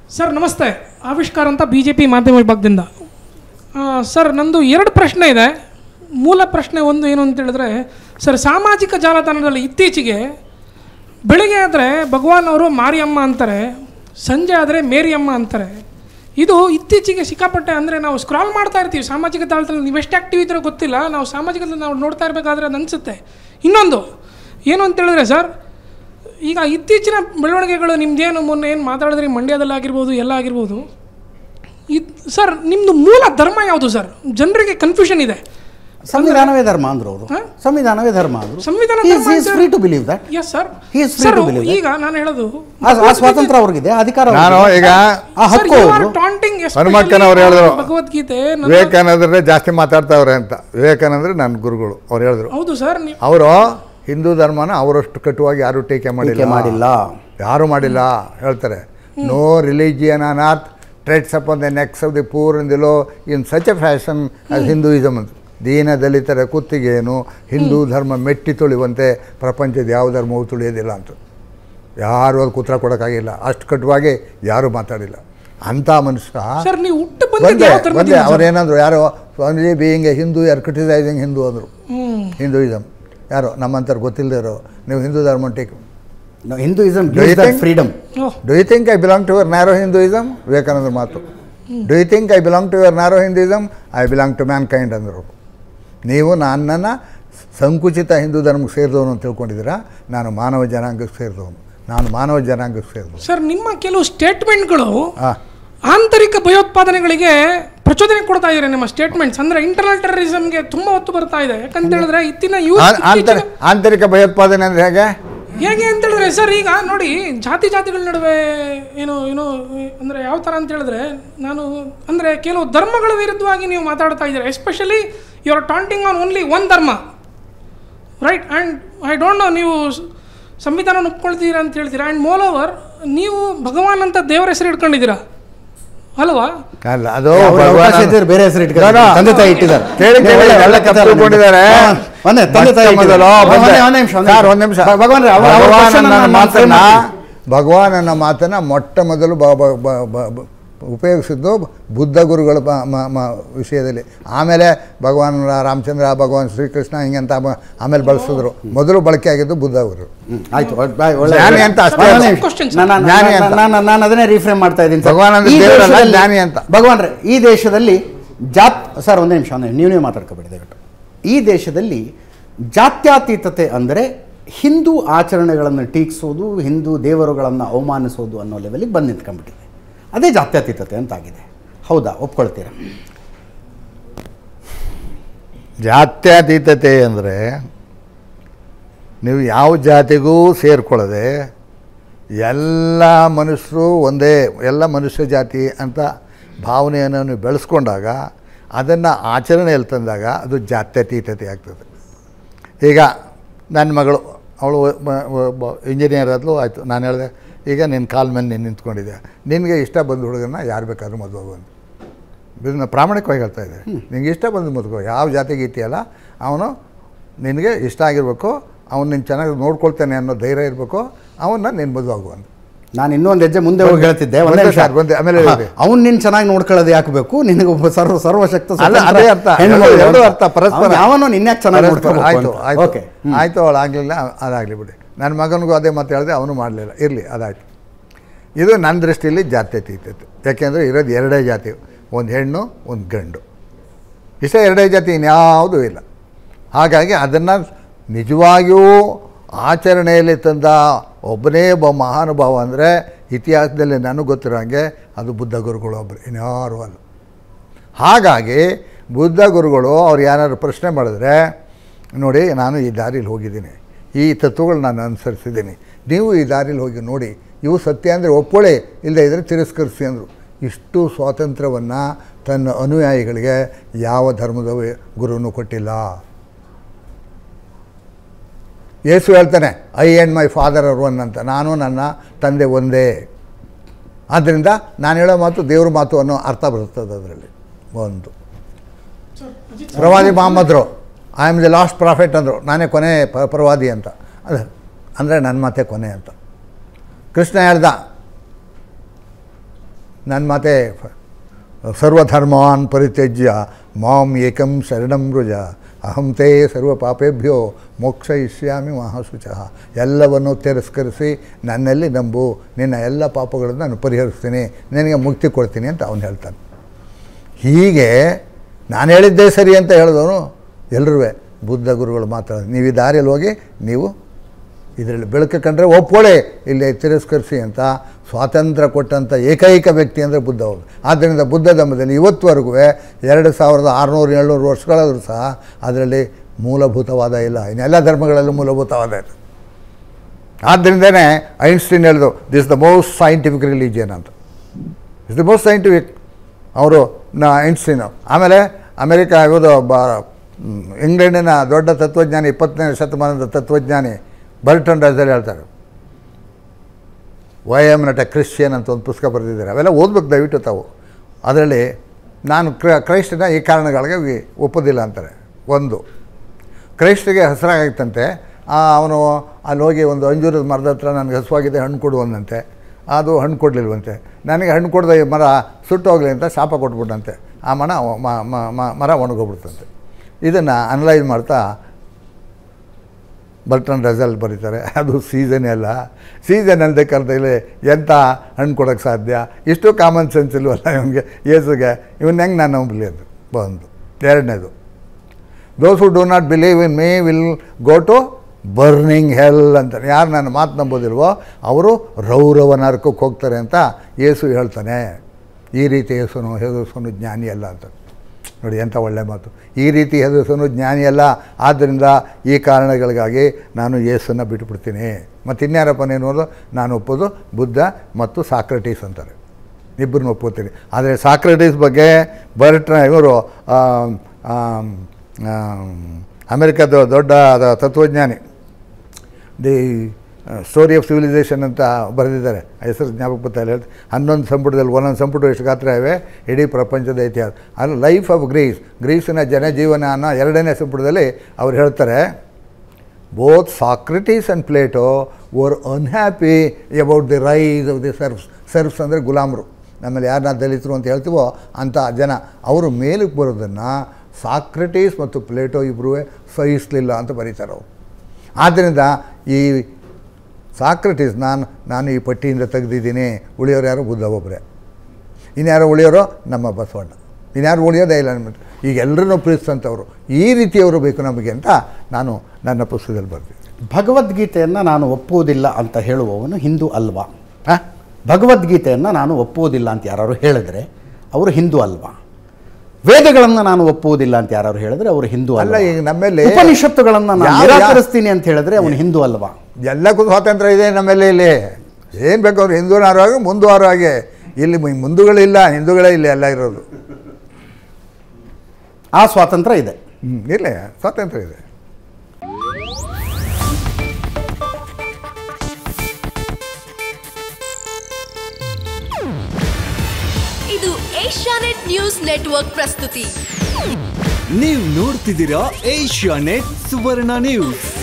Sir ನಮಸ್ತೆ ಆವಿಷ್ಕಾರ ಅಂತ ಬಿ ಜೆ ಪಿ ಮಾಧ್ಯಮ ವಿಭಾಗದಿಂದ ಆ, ಸರ್ ನಂದು ಎರಡು ಪ್ರಶ್ನೆ ಇದೆ ಮೂಲ ಪ್ರಶ್ನೆ ಒಂದು ಏನು ಅಂತ ಹೇಳಿದ್ರೆ ಸರ್ ಸಾಮಾಜಿಕ ಜಾಲತಾಣದಲ್ಲಿ ಇತ್ತೀಚೆಗೆ ಬೆಳಿಗ್ಗೆ ಆದರೆ ಭಗವಾನ್ ಅವರು ಮಾರಿಯಮ್ಮ ಅಂತಾರೆ ಸಂಜೆ ಆದರೆ ಮೇರಿಯಮ್ಮ ಅಂತಾರೆ ಇದು ಇತ್ತೀಚೆಗೆ ಸಿಕ್ಕಾಪಟ್ಟೆ ಅಂದರೆ ನಾವು ಸ್ಕ್ರಾಲ್ ಮಾಡ್ತಾ ಇರ್ತೀವಿ ಸಾಮಾಜಿಕ ಜಾಲತಾಣದಲ್ಲಿ ನೀವು ಎಷ್ಟು ಆ್ಯಕ್ಟಿವ್ ಇದ್ರೋ ಗೊತ್ತಿಲ್ಲ ನಾವು ಸಾಮಾಜಿಕದಲ್ಲಿ ನಾವು ನೋಡ್ತಾ ಇರಬೇಕಾದ್ರೆ ಅದು ಅನಿಸುತ್ತೆ ಇನ್ನೊಂದು ಏನು ಅಂತ ಹೇಳಿದ್ರೆ ಸರ್ ಈಗ ಇತ್ತೀಚಿನ ಬೆಳವಣಿಗೆಗಳು ನಿಮ್ದೇನು ಮೊನ್ನೆ ಏನು ಮಾತಾಡಿದ್ರಿ ಮಂಡ್ಯದಲ್ಲಿ ಆಗಿರ್ಬೋದು ಎಲ್ಲ ಆಗಿರ್ಬೋದು ಇದು ಸರ್ ನಿಮ್ಮದು ಮೂಲ ಧರ್ಮ ಯಾವುದು ಸರ್ ಜನರಿಗೆ ಕನ್ಫ್ಯೂಷನ್ ಇದೆ ಸಂವಿಧಾನವೇ ಧರ್ಮ ಅಂದ್ರು ಅವರು ಹಾ? ಸಂವಿಧಾನದ ಧರ್ಮ ಅಂದ್ರು ಸಂವಿಧಾನ He is- ಧರ್ಮ he is ಅಂತ- free to believe that. Yes sir He is free sir to believe that. ಈಗ ನಾನು ಹೇಳೋದು ಆ ಆ ಸ್ವಾತಂತ್ರ್ಯ ಅವ್ರಿಗಿದೆ ಅಧಿಕಾರ ನಾನು ಅವ್ರಿಗಿದೆ. ಈಗ ಆ ಸರ್ ಹಕ್ಕು ಯು ಆರ್ ಅವ್ರದ್ದು. ಟಾಂಟಿಂಗ್ ಹನುಮಕ್ಕನವ್ರು ಹೇಳಿದ್ರು. ಭಗವದ್ಗೀತೆ ನನ್ನ- ವಿವೇಕಾನಂದರೇ ಜಾಸ್ತಿ ಮಾತಾಡ್ತಾವ್ರೆ ಅಂತ ವಿವೇಕಾನಂದ್ರೆ ನನ್ನ ಗುರುಗಳು ಅವ್ರು ಹೇಳಿದ್ರು ಹೌದು ಸರ್ ನೀವು ಅವರು ಹಿಂದೂ ಧರ್ಮನ ಅವರಷ್ಟು ಕಟುವಾಗಿ ಯಾರು ಟೀಕೆ ಟೀಕೆ ಮಾಡಿಲ್ಲ ಮಾಡಿಲ್ಲ ಯಾರು ಮಾಡಿಲ್ಲ ಹೇಳ್ತಾರೆ no religion on earth treads upon the necks of the poor in the low in such a fashion as Hinduism ಅಂತ ದೀನ ದಲಿತರ ಕುತ್ತಿಗೆಯನ್ನು ಹಿಂದೂ ಧರ್ಮ ಮೆಟ್ಟಿ ತುಳಿಯುವಂತೆ ಪ್ರಪಂಚದ ಯಾವ ಧರ್ಮವೂ ತುಳಿಯೋದಿಲ್ಲ ಅಂತ ಯಾರು ಅದು ಉತ್ತರ ಕೊಡೋಕ್ಕಾಗಿಲ್ಲ ಅಷ್ಟು ಕಟುವಾಗಿ ಯಾರೂ ಮಾತಾಡಿಲ್ಲ ಅಂಥ ಮನುಷ್ಯ ಸರ್ ನೀವು ಹುಟ್ಟು ಬಂದಿದ್ದು ಬಂದೆ ಯಾವ ಬಂದೆ ಧರ್ಮದಿಂದ ಸರ್? ಅವ್ರೇನಂದ್ರು ಯಾರೋ ಸ್ವಾಮೀಜಿ ಬೀಯಿಂಗ್ ಎ ಹಿಂದೂ ಯಾರು ಕ್ರಿಟಿಸೈಸಿಂಗ್ ಹಿಂದೂ ಅಂದರು ಹ್ಮ್ ಹಿಂದೂಯಿಸಮ್ ಯಾರೋ ನಮ್ಮಂಥವ್ರು ಗೊತ್ತಿಲ್ಲದೆ ಇರೋ ನೀವು ಹಿಂದೂ ಧರ್ಮ take No, Hinduism Do you gives that think- freedom. Oh do you think I belong to your narrow Hinduism Vivekananda ಮಾತು do you think I belong to your narrow Hinduism I belong to mankind ಅಂದರು ನೀವು ನನ್ನನ್ನು ಸಂಕುಚಿತ ಹಿಂದೂ ಧರ್ಮಕ್ಕೆ ಸೇರಿದವನು ಅಂತ ತಿಳ್ಕೊಂಡಿದ್ದೀರಾ ನಾನು ಮಾನವ ಜನಾಂಗಕ್ಕೆ ಸೇರಿದವನು ನಾನು ಮಾನವ ಜನಾಂಗಕ್ಕೆ ಸೇರಿದವನು ಸರ್ ನಿಮ್ಮ ಕೆಲವು ಸ್ಟೇಟ್ಮೆಂಟ್ಗಳು ಹಾಂ ಆಂತರಿಕ ಭಯೋತ್ಪಾದನೆಗಳಿಗೆ ಪ್ರಚೋದನೆ ಕೊಡ್ತಾ ಇದ್ದಾರೆ ನಿಮ್ಮ ಸ್ಟೇಟ್ಮೆಂಟ್ಸ್ ಅಂದ್ರೆ ಇಂಟರ್ನಲ್ ಟೆರರಿಸಮ್ಗೆ ತುಂಬಾ ಒತ್ತು ಬರ್ತಾ ಇದೆ ಯಾಕಂತ ಹೇಳಿದ್ರೆ ಇತ್ತಿನ ಯೂತ್ ಆಂತರ ಆಂತರಿಕ ಭಯೋತ್ಪಾದನೆ ಅಂದರೆ ಹೇಗೆ ಹೇಗೆ ಅಂತ ಹೇಳಿದ್ರೆ ಸರ್ ಈಗ ನೋಡಿ ಜಾತಿ ಜಾತಿಗಳ ನಡುವೆ ಏನು ಏನು ಅಂದರೆ ಯಾವ ಥರ ಅಂತ ಹೇಳಿದ್ರೆ ನಾನು ಅಂದರೆ ಕೆಲವು ಧರ್ಮಗಳ ವಿರುದ್ಧವಾಗಿ ನೀವು ಮಾತಾಡ್ತಾ ಇದ್ದೀರಾ especially you are taunting on only one ಧರ್ಮ right and I don't know ನೀವು ಸ್- ಸಂವಿಧಾನ ಒಪ್ಕೊಳ್ತೀರಾ ಅಂತ ಹೇಳ್ತೀರಾ ಆ್ಯಂಡ್ ಮೋಲ್ ಓವರ್ ನೀವು ಭಗವಾನ್ ಅಂತ ದೇವರ ಹೆಸರು ಇಟ್ಕೊಂಡಿದ್ದೀರಾ ಅಲ್ವಾ ಅಲ್ಲ ಅದು ಯಾವ ಅವಕಾಶ ಭಗವಾನ್ ಇದ್ದರೆ ಬೇರೆ ಹೆಸರು ಇಟ್ಕೊಳ್ಳಿ. No, no. ತಂದೆ ತಾಯಿ ಇಟ್ಟಿದ್ದಾರೆ. ಕೇಳಿ ಕೇಳಿ ಒಳ್ಳೆ- ಎಲ್ಲ ಒಳ್ಳೆ ಕಥೆ ಅಲ್ಲ ತಪ್ಪಿಕೊಂಡಿದ್ದಾರೆ ಹಾ, ಒಂದೇ ತಂದೆ ತಾಯಿ ಮೊಟ್ಟ ಮೊದಲು ಇಟ್ಟಿದ್ದಾರೆ. ಬಂದೆ. ಒಂದೇ- ಒಂದೇ ನಿಮಿಷ, ಒಂದೇ ಸರ್, ನಿಮಿಷ. ಒಂದ್ ನಿಮಿಷ ಭ- ಭಗವಾನ್ರೆ, ಅವ್ರ- ಅವ್ರ ಭಗವಾನ್ question ಅನ್ನೋ ಅನ್ನ ನಾನು frame ಮಾತನ್ನ ಮಾಡ್ತೀನಿ. ಭಗವಾನ್ ಅನ್ನೋ ಮಾತನ್ನ ಮೊಟ್ಟ ಮೊದಲು ಬ- ಬ- ಬ- ಬ- ಬ- ಉಪಯೋಗಿಸಿದ್ದು ಬುದ್ಧ ಗುರುಗಳ ಮ- ಮ- ಮ- ವಿಷಯದಲ್ಲಿ ಆಮೇಲೆ ಭಗವಾನ್ ರಾ- ರಾಮಚಂದ್ರ ಭಗವಾನ್ ಶ್ರೀಕೃಷ್ಣ ಹಿಂಗಂತ ಮ- ಆಮೇಲೆ ಬಳಸಿದ್ರು ಮೊದಲು ಬಳಕೆ ಆಗಿದ್ದು ಬುದ್ಧ ಗುರು ಹ್ಮ್, ಆಯ್ತು ಒಳ್ಳೆ- ಬಾಯ್, ಒಳ್ಳೆ- ಜ್ಞಾನಿ ಅಂತ ಅಷ್ಟೇ ಒಂದೇ ಅಲ್ಲ. ನಿಮಿಷ. Question, sir. ನಾನು- ನಾನು- ಜ್ಞಾನಿ ಅಂತ. ನಾನು- ನಾನು- ನಾನು ಅದನ್ನೇ ರೀಫ್ರೇಮ್ ಮಾಡ್ತಾ ಇದ್ದೀನಿ ಸರ್. ಭಗವಾನ್ ಅಂದ್ರೆ ಈ ದೇವರಲ್ಲ, ದೇಶದಲ್ಲಿ- ಜ್ಞಾನಿ ಅಂತ. ಭಗವಾನ್ರೆ ಈ ದೇಶದಲ್ಲಿ ಜಾತ್ ಸರ್ ಒಂದೇ ನಿಮಿಷ ಒಂದೇ ನೀವು ನೀವು ಮಾತಾಡ್ಕೋಬೇಡಿ ದಯವಿಟ್ಟು ಈ ದೇಶದಲ್ಲಿ ಜಾತ್ಯತೀತತೆ ಅಂದರೆ ಹಿಂದೂ ಆಚರಣೆಗಳನ್ನು ಟೀಕಿಸೋದು ಹಿಂದೂ ದೇವರುಗಳನ್ನು ಅವಮಾನಿಸೋದು ಅನ್ನೋ ಲೆವೆಲಿಗೆ ಬಂದು ನಿಂತ್ಕೊಂಡ್ಬಿಟ್ಟಿದೆ ಅದೇ ಜಾತ್ಯತೀತತೆ ಅಂತಾಗಿದೆ ಹೌದಾ ಒಪ್ಕೊಳ್ತೀರಾ ಜಾತ್ಯತೀತತೆ ಅಂದರೆ ನೀವು ಯಾವ ಜಾತಿಗೂ ಸೇರ್ಕೊಳ್ಳದೆ ಎಲ್ಲ ಮನುಷ್ಯರು ಒಂದೇ ಎಲ್ಲ ಮನುಷ್ಯ ಜಾತಿ ಅಂತ ಭಾವನೆಯನ್ನು ನೀವು ಬೆಳೆಸ್ಕೊಂಡಾಗ ಅದನ್ನು ಆಚರಣೆಯಲ್ಲಿ ತಂದಾಗ ಅದು ಜಾತ್ಯತೀತತೆ ಆಗ್ತದೆ ಈಗ ನನ್ನ ಮಗಳು ಅವಳು ಇಂಜಿನಿಯರ್ ಆದ್ಲು ಆಯಿತು ನಾನು ಹೇಳಿದೆ ಈಗ ನಿನ್ನ ಕಾಲ ಮೇಲೆ ನೀನು ನಿಂತ್ಕೊಂಡಿದ್ದೆ ನಿನಗೆ ಇಷ್ಟ ಬಂದ ಹುಡುಗನ ಯಾರು ಬೇಕಾದ್ರೂ ಮದುವೆ ಆಗುವಂತ ಇದನ್ನ ಪ್ರಾಮಾಣಿಕವಾಗಿ ಹೇಳ್ತಾ ಇದ್ದೆ ನಿನಗೆ ಇಷ್ಟ ಬಂದು ಮದುವೆ ಯಾವ ಜಾತಿಗೆ ಇಟ್ಟಿಯಲ್ಲ ಅವನು ನಿನಗೆ ಇಷ್ಟ ಆಗಿರಬೇಕು ಅವನು ನೀನು ಚೆನ್ನಾಗಿ ನೋಡ್ಕೊಳ್ತಾನೆ ಅನ್ನೋ ಧೈರ್ಯ ಇರಬೇಕು ಅವನ್ನ ನೀನು ಮದುವೆ ಆಗುವಂತ ನಾನು ಇನ್ನೊಂದು ಹೆಜ್ಜೆ ಮುಂದೆ ಹೋಗಿ ಹೇಳ್ತಿದ್ದೆ ಒಂದೇ ಒಂದೇ ನಿಮಿಷ ಸಾಕು, ಒಂದೇ, ಆಮೇಲೆ ಹೇಳಿ. ಅವ್ನು ನಿನ್ನ ಚೆನ್ನಾಗಿ ನೋಡ್ಕೊಳ್ಳೋದು ಯಾಕೆ ಬೇಕು ನಿನಗೆ ಒಬ್ಬ ಸರ್ವ ಸರ್ವಶಕ್ತ ಅಲ್ಲ, ಸ್ವತಂತ್ರ ಅದೇ ಅರ್ಥ. ಹೆಣ್ಣು ಎರಡು- ಮಗು ಎರಡು ಅಂತ. ಅರ್ಥ, ಪರಸ್ಪರ. ಅವ್ನು ಯಾವನೋ ನಿನ್ಯಾಕೆ ಚೆನ್ನಾಗಿ ಪರಸ್ಪರ. ನೋಡ್ಕೋಬೇಕು ಆಯ್ತು ಅಂತ. ಆಯ್ತು ಓಕೆ ಆಯಿತು ಅವಳು ಆಗಲಿಲ್ಲ ಅದಾಗಲಿ ಬಿಡಿ ನನ್ನ ಮಗನಿಗೂ ಅದೇ ಮಾತು ಹೇಳಿದೆ ಅವನು ಮಾಡಲಿಲ್ಲ ಇರಲಿ ಅದಾಯ್ತು ಇದು ನನ್ನ ದೃಷ್ಟಿಯಲ್ಲಿ ಜಾತ್ಯತೀತತೆ ಯಾಕೆಂದರೆ ಇರೋದು ಎರಡೇ ಜಾತಿ ಒಂದು ಹೆಣ್ಣು ಒಂದು ಗಂಡು ಇಷ್ಟೇ ಎರಡೇ ಜಾತಿ ಇನ್ಯಾವುದೂ ಇಲ್ಲ ಹಾಗಾಗಿ ಅದನ್ನು ನಿಜವಾಗಿಯೂ ಆಚರಣೆಯಲ್ಲಿ ತಂದ ಒಬ್ಬನೇ ಒಬ್ಬ ಮಹಾನುಭಾವ ಅಂದರೆ ಇತಿಹಾಸದಲ್ಲಿ ನನಗೆ ಗೊತ್ತಿರೋ ಹಾಗೆ ಅದು ಬುದ್ಧ ಗುರುಗಳು ಒಬ್ಬರು ಇನ್ಯಾರೂ ಅಲ್ಲ ಹಾಗಾಗಿ ಬುದ್ಧ ಗುರುಗಳು ಅವ್ರು ಯಾರು ಪ್ರಶ್ನೆ ಮಾಡಿದ್ರೆ ನೋಡಿ ನಾನು ಈ ದಾರಿಲಿ ಹೋಗಿದ್ದೀನಿ ಈ ತತ್ವಗಳು ನಾನು ಅನುಸರಿಸಿದ್ದೀನಿ ನೀವು ಈ ದಾರಿಲಿ ಹೋಗಿ ನೋಡಿ ಇವು ಸತ್ಯ ಅಂದರೆ ಒಪ್ಪೊಳೆ ಇಲ್ಲದೆ ಇದ್ದರೆ ತಿರಸ್ಕರಿಸಿ ಅಂದರು ಇಷ್ಟು ಸ್ವಾತಂತ್ರ್ಯವನ್ನು ತನ್ನ ಅನುಯಾಯಿಗಳಿಗೆ ಯಾವ ಧರ್ಮದ ಗುರುವೂ ಕೊಟ್ಟಿಲ್ಲ ಯೇಸು ಹೇಳ್ತಾನೆ I and my father are one ಅಂತ ನಾನು ನನ್ನ ತಂದೆ ಒಂದೇ ಆದ್ದರಿಂದ ನಾನು ಹೇಳೋ ಮಾತು ದೇವ್ರ ಮಾತು ಅನ್ನೋ ಅರ್ಥ ಬರ್ತದೆ ಅದರಲ್ಲಿ ಒಂದು ಪ್ರವಾದಿ ಮೊಹಮ್ಮದ್ರು I am the last prophet ಅಂದರು ನಾನೇ ಕೊನೆ ಪ ಪ್ರವಾದಿ ಅಂತ ಅದು ಅಂದರೆ ನನ್ನ ಮಾತೆ ಕೊನೆ ಅಂತ ಕೃಷ್ಣ ಹೇಳ್ದ ನನ್ನ ಮಾತೆ ಸರ್ವಧರ್ಮಾನ್ ಪರಿತ್ಯಜ್ಯ ಮಾಂ ಏಕಂ ಶರಣಂ ಮೃಜ ಅಹಂ ತೇ ಸರ್ವ ಪಾಪೇಭ್ಯೋ ಮೋಕ್ಷ ಇಷ್ಯಾಮಿ ಮಹಾಶುಚ ಎಲ್ಲವನ್ನು ತಿರಸ್ಕರಿಸಿ ನನ್ನಲ್ಲಿ ನಂಬು ನಿನ್ನ ಎಲ್ಲ ಪಾಪಗಳನ್ನು ನಾನು ಪರಿಹರಿಸ್ತೀನಿ ನಿನಗೆ ಮುಕ್ತಿ ಕೊಡ್ತೀನಿ ಅಂತ ಅವನು ಹೇಳ್ತಾನೆ ಹೀಗೆ ನಾನು ಹೇಳಿದ್ದೇ ಸರಿ ಅಂತ ಹೇಳಿದವನು ಎಲ್ಲರೂ ಬುದ್ಧ ಗುರುಗಳು ಮಾತಾಡ ನೀವು ಈ ದಾರಿಯಲ್ಲಿ ಹೋಗಿ ನೀವು ಇದರಲ್ಲಿ ಬೆಳಕು ಕಂಡ್ರೆ ಒಪ್ಪೋಳೆ ಇಲ್ಲಿ ತಿರಸ್ಕರಿಸಿ ಅಂತ ಸ್ವಾತಂತ್ರ್ಯ ಕೊಟ್ಟಂಥ ಏಕೈಕ ವ್ಯಕ್ತಿ ಅಂದರೆ ಬುದ್ಧ ಅವರು ಆದ್ದರಿಂದ ಬುದ್ಧ ಧರ್ಮದಲ್ಲಿ ಇವತ್ತುವರೆಗೂ ಎರಡು ಸಾವಿರದ ಆರುನೂರು ಏಳ್ನೂರು ವರ್ಷಗಳಾದರೂ ಸಹ ಅದರಲ್ಲಿ ಮೂಲಭೂತವಾದ ಇಲ್ಲ ಇನ್ನೆಲ್ಲ ಧರ್ಮಗಳಲ್ಲೂ ಮೂಲಭೂತವಾದ ಇಲ್ಲ ಆದ್ದರಿಂದನೇ ಐನ್ಸ್ಟೀನ್ ಹೇಳಿದ್ರು this the most scientific religion ಅಂತ ಇಸ್ ದ ಮೋಸ್ಟ್ ಸೈಂಟಿಫಿಕ್ ಅವರು ನ ಐನ್ಸ್ಟೀನು ಆಮೇಲೆ ಅಮೆರಿಕ ಇವರು ಬ ಹ್ಮ್, ಇಂಗ್ಲೆಂಡಿನ ದೊಡ್ಡ ತತ್ವಜ್ಞಾನಿ ಇಪ್ಪತ್ತನೇ ಶತಮಾನದ ತತ್ವಜ್ಞಾನಿ ಬರ್ಟನ್ ರಜಲ್ ಹೇಳ್ತಾರೆ why am not a Christian ಅಂತ ಒಂದು ಪುಸ್ತಕ ಬರೆದಿದ್ದಾರೆ ಅವೆಲ್ಲ ಓದ್ಬೇಕು ದಯವಿಟ್ಟು ತಾವು ಅದರಲ್ಲಿ ನಾನು ಕ್ರ ಕ್ರೈಸ್ತನ ಈ ಕಾರಣಗಳಿಗೆ ವಿ- ಒಪ್ಪೋದಿಲ್ಲ ಅಂತಾರೆ ಒಂದು ಕ್ರೈಸ್ಟಿಗೆ ಹಸಿರಾಗಿತ್ತಂತೆ ಅವನು ಅಲ್ಲಿ ಹೋಗಿ ಒಂದು ಅಂಜೂರದ ಮರದ ಹತ್ರ ನನಗೆ ಹಸುವಾಗಿದೆ ಹಣ್ಣು ಕೊಡುವಂದಂತೆ ಅದು ಹಣ್ಣು ಕೊಡಲಿಲ್ವಂತೆ ನನಗೆ ಹಣ್ಣು ಕೊಡದೆ ಈ ಮರ ಸುಟ್ಟು ಹೋಗಲಿ ಅಂತ ಶಾಪ ಕೊಟ್ಬಿಟ್ಟಂತೆ ಆ ಮನ ಮ- ಮ- ಮ- ಮರ ಒಣಗೋಗ್ಬಿಡ್ತಂತೆ ಇದನ್ನು ಅನಲೈಸ್ ಮಾಡ್ತಾ ಬರ್ಟನ್ ರಜಲ್ ಬರೀತಾರೆ ಅದು ಸೀಸನ್ ಅಲ್ಲ ಸೀಸನ್ ಅಲ್ಲದೆ ಕರೆದಲ್ಲಿ ಎಂಥ ಹಣ್ಣು ಕೊಡೋಕ್ಕೆ ಸಾಧ್ಯ ಇಷ್ಟು ಕಾಮನ್ ಸೆನ್ಸ್ ಇಲ್ವಲ್ಲ ಇವನಿಗೆ ಏಸುಗೆ ಇವನ್ನ ಹೆಂಗೆ ನಾನು ನಂಬಲಿ ಅದು ಒಂದು ಎರಡನೇದು those who do not believe in me will go to burning hell ಅಂತ ಯಾರು ನನ್ನ ಮಾತು ನಂಬೋದಿಲ್ವೋ ಅವರು ರೌರವ ನರಕಕ್ಕೆ ಹೋಗ್ತಾರೆ ಅಂತ ಯೇಸು ಹೇಳ್ತಾನೆ ಈ ರೀತಿ ಯೇಸುನು ಹೆದರ್ಸೋನು ಜ್ಞಾನಿ ಅಲ್ಲ ಅಂತ ನೋಡಿ ಎಂಥ ಒಳ್ಳೆ ಮಾತು ಈ ರೀತಿ ಹೆದರ್ಸೋನು ಜ್ಞಾನಿ ಅಲ್ಲ ಆದ್ದರಿಂದ ಈ ಕಾರಣಗಳಿಗಾಗಿ ನಾನು ಯೇಸನ್ನು ಬಿಟ್ಟುಬಿಡ್ತೀನಿ ಮತ್ತು ಇನ್ಯಾರಪ್ಪ ನೀನು ಅನ್ನೋದು ನಾನು ಒಪ್ಪೋದು ಬುದ್ಧ ಮತ್ತು ಸಾಕ್ರಟೀಸ್ ಅಂತಾರೆ ಇಬ್ಬರನ್ನ ಒಪ್ಕೋತೀನಿ ಆದರೆ ಸಾಕ್ರಟೀಸ್ ಬಗ್ಗೆ ಬರ್ಟ್ರ ಇವರು ಅಮೆರಿಕದ ದೊಡ್ಡ ದ- ತತ್ವಜ್ಞಾನಿ ದಿ ಸ್ಟೋರಿ ಆಫ್ ಸಿವಿಲೈಸೇಷನ್ ಅಂತ ಬರೆದಿದ್ದಾರೆ ಆ ಹೆಸರು ಜ್ಞಾಪಕ ಬರ್ತಾ ಇಲ್ಲ ಹನ್ನೊಂದು ಸಂಪುಟದಲ್ಲಿ ಒಂದೊಂದು ಸಂಪುಟ ಎಷ್ಟು ಗಾತ್ರ ಇವೆ ಇಡೀ ಪ್ರಪಂಚದ ಇತಿಹಾಸ ಅಲ್ಲಿ ಲೈಫ್ ಆಫ್ ಗ್ರೀಸ್ ಗ್ರೀಸಿನ ಜನಜೀವನ ಅನ್ನೋ ಎರಡನೇ ಸಂಪುಟದಲ್ಲಿ ಅವ್ರು ಹೇಳ್ತಾರೆ both Socrates and Plato were unhappy about the rise of the serfs serfs ಅಂದರೆ ಗುಲಾಮರು ನಮ್ಮಲ್ಲಿ ಯಾರನ್ನ ದಲಿತರು ಅಂತ ಹೇಳ್ತೀವೋ ಅಂಥ ಜನ ಅವರು ಮೇಲಕ್ಕೆ ಬರೋದನ್ನು ಸಾಕ್ರಟೀಸ್ ಮತ್ತು ಪ್ಲೇಟೋ ಇಬ್ಬರೂ ಸಹಿಸಲಿಲ್ಲ ಅಂತ ಬರೀತಾರೆ ಅವರು ಆದ್ದರಿಂದ ಈ ಸಾಕ್ರಟೀಸ್ ನಾನು ನಾನು ಈ ಪಟ್ಟಿಯಿಂದ ತೆಗೆದಿದ್ದೀನಿ ಉಳಿಯೋರು ಯಾರು ಬುದ್ಧ ಒಬ್ಬರೇ ಇನ್ಯಾರು ಉಳಿಯೋರು ನಮ್ಮ ಬಸವಣ್ಣ ಇನ್ಯಾರು ಉಳಿಯೋದೇ ಇಲ್ಲ ನಮ್ಮದು ಈಗ ಎಲ್ಲರನ್ನೂ ಪ್ರೀತಿಸಂಥವ್ರು ಈ ರೀತಿಯವರು ಬೇಕು ನಮಗೆ ಅಂತ ನಾನು ನನ್ನ ಪುಸ್ತಕದಲ್ಲಿ ಬರ್ತೀನಿ ಭಗವದ್ಗೀತೆಯನ್ನು ನಾನು ಒಪ್ಪುವುದಿಲ್ಲ ಅಂತ ಹೇಳುವವನು ಹಿಂದೂ ಅಲ್ವಾ ಹಾಂ ಭಗವದ್ಗೀತೆಯನ್ನು ನಾನು ಒಪ್ಪುವುದಿಲ್ಲ ಅಂತ ಯಾರು ಹೇಳಿದ್ರೆ ಅವರು ಹಿಂದೂ ಅಲ್ವಾ ವೇದಗಳನ್ನು ನಾನು ಒಪ್ಪುವುದಿಲ್ಲ ಅಂತ ಯಾರು ಹೇಳಿದ್ರೆ ಅವರು ಹಿಂದೂ ಅಲ್ಲ, ಅಲ್ಲ ಈಗ ನಮ್ಮಲ್ಲಿ ಉಪನಿಷತ್ತುಗಳನ್ನು ನಾನು ಯಾವ- ಯಾವ- ನಿರಾಕರಿಸ್ತೀನಿ ಅಂತ ಹೇಳಿದ್ರೆ ಅವನು ಹಿಂದೂ ಅಲ್ವಾ ಎಲ್ಲಕ್ಕೂ ಸ್ವಾತಂತ್ರ್ಯ ಇದೆ ನಮ್ಮಲ್ಲಿ ಇಲ್ಲಿ ಏನು ಬೇಕು ಅವ್ರು ಹಿಂದೂನಾರು ಹಾಗೆ ಮುಂದುವಾರು ಹಾಗೆ ಇಲ್ಲಿ ಮು- ಮುಂದುಗಳಿಲ್ಲ ಹಿಂದೂಗಳೇ ಇಲ್ಲಿ ಎಲ್ಲ ಇರೋದು ಆ ಸ್ವಾತಂತ್ರ್ಯ ಇದೆ ಹ್ಞೂ ಇರಲಿ ಸ್ವಾತಂತ್ರ್ಯ ಇದೆ ಇದು ಏಷ್ಯಾನೆಟ್ ನ್ಯೂಸ್ ನೆಟ್ವರ್ಕ್ ಪ್ರಸ್ತುತಿ ನೀವು ನೋಡ್ತಿದ್ದೀರಾ ಏಷ್ಯಾ ನೆಟ್ ಸುವರ್ಣ ನ್ಯೂಸ್